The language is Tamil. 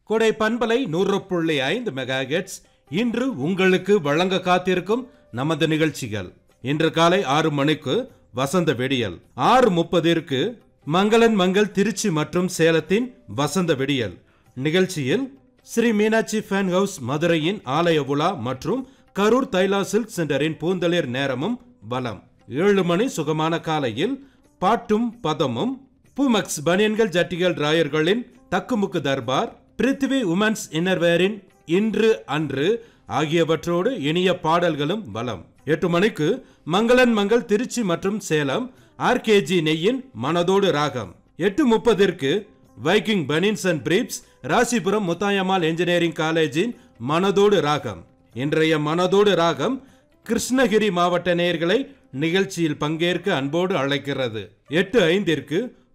கொடை பண்பலை நூறு புள்ளி ஐந்து மெகா இன்று உங்களுக்கு வழங்க காத்திருக்கும் நமது நிகழ்ச்சிகள் இன்று காலை ஆறு மணிக்கு வசந்த வெடியல் ஆறு முப்பதிற்கு மங்களன் மங்கள் திருச்சி மற்றும் சேலத்தின் வசந்த வெடியல் நிகழ்ச்சியில் ஸ்ரீ மீனாட்சி ஃபேன் ஹவுஸ் மதுரையின் ஆலய உலா மற்றும் கரூர் தைலா சில்க் சென்டரின் பூந்தளிர் நேரமும் வலம் ஏழு மணி சுகமான காலையில் பாட்டும் பதமும் பூமக்ஸ் பனியன்கள் ஜட்டிகள் ராயர்களின் தக்குமுக்கு தர்பார் பிருத்திவி உமன்ஸ் இன்னர்வேரின் இன்று அன்று ஆகியவற்றோடு இனிய பாடல்களும் வலம் எட்டு மணிக்கு மங்களன் மங்கள் திருச்சி மற்றும் சேலம் ஆர்கேஜி நெய்யின் மனதோடு ராகம் எட்டு முப்பதிற்கு Viking banians and briefs Rasipuram Muthayammal engineering காலேஜின் மனதோடு ராகம் இன்றைய மனதோடு ராகம் கிருஷ்ணகிரி மாவட்ட நேயர்களை நிகழ்ச்சியில் பங்கேற்க அன்போடு அழைக்கிறது எட்டு ஐந்திற்கு